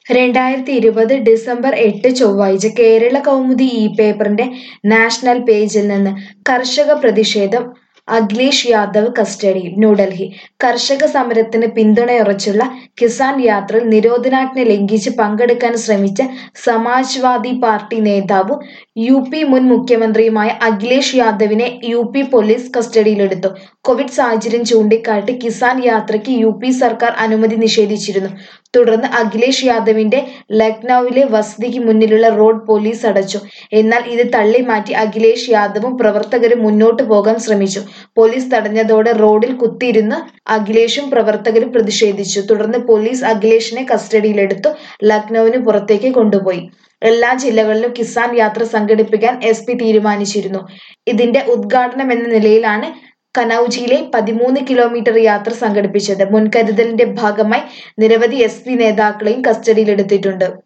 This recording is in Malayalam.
രണ്ടായിരത്തി ഇരുപത് ഡിസംബർ എട്ട് ചൊവ്വാഴ്ച കേരള കൗമുദി ഈ പേപ്പറിന്റെ നാഷണൽ പേജിൽ നിന്ന് കർഷക പ്രതിഷേധം അഖിലേഷ് യാദവ് കസ്റ്റഡിയിൽ ന്യൂഡൽഹി കർഷക സമരത്തിന് പിന്തുണയുറച്ചുള്ള കിസാൻ യാത്രയിൽ നിരോധനാജ്ഞ ലംഘിച്ച് പങ്കെടുക്കാൻ ശ്രമിച്ച സമാജ്വാദി പാർട്ടി നേതാവും യു പി മുൻ മുഖ്യമന്ത്രിയുമായ അഖിലേഷ് യാദവിനെ യു പി പോലീസ് കസ്റ്റഡിയിലെടുത്തു കോവിഡ് സാഹചര്യം ചൂണ്ടിക്കാട്ടി കിസാൻ യാത്രയ്ക്ക് യു പി സർക്കാർ അനുമതി നിഷേധിച്ചിരുന്നു തുടർന്ന് അഖിലേഷ് യാദവിന്റെ ലക്നൌവിലെ വസതിക്ക് മുന്നിലുള്ള റോഡ് പോലീസ് അടച്ചു എന്നാൽ ഇത് തള്ളി മാറ്റി അഖിലേഷ് യാദവും പ്രവർത്തകരും മുന്നോട്ടു പോകാൻ ശ്രമിച്ചു പോലീസ് തടഞ്ഞതോടെ റോഡിൽ കുത്തിയിരുന്ന് അഖിലേഷും പ്രവർത്തകരും പ്രതിഷേധിച്ചു തുടർന്ന് പോലീസ് അഖിലേഷിനെ കസ്റ്റഡിയിലെടുത്തു ലക്നൌവിന് പുറത്തേക്ക് കൊണ്ടുപോയി എല്ലാ ജില്ലകളിലും കിസാൻ യാത്ര സംഘടിപ്പിക്കാൻ എസ് പി തീരുമാനിച്ചിരുന്നു ഇതിന്റെ ഉദ്ഘാടനം എന്ന നിലയിലാണ് കനൌജിയിലെ പതിമൂന്ന് കിലോമീറ്റർ യാത്ര സംഘടിപ്പിച്ചത് മുൻകരുതലിന്റെ ഭാഗമായി നിരവധി എസ് പി നേതാക്കളെയും കസ്റ്റഡിയിലെടുത്തിട്ടുണ്ട്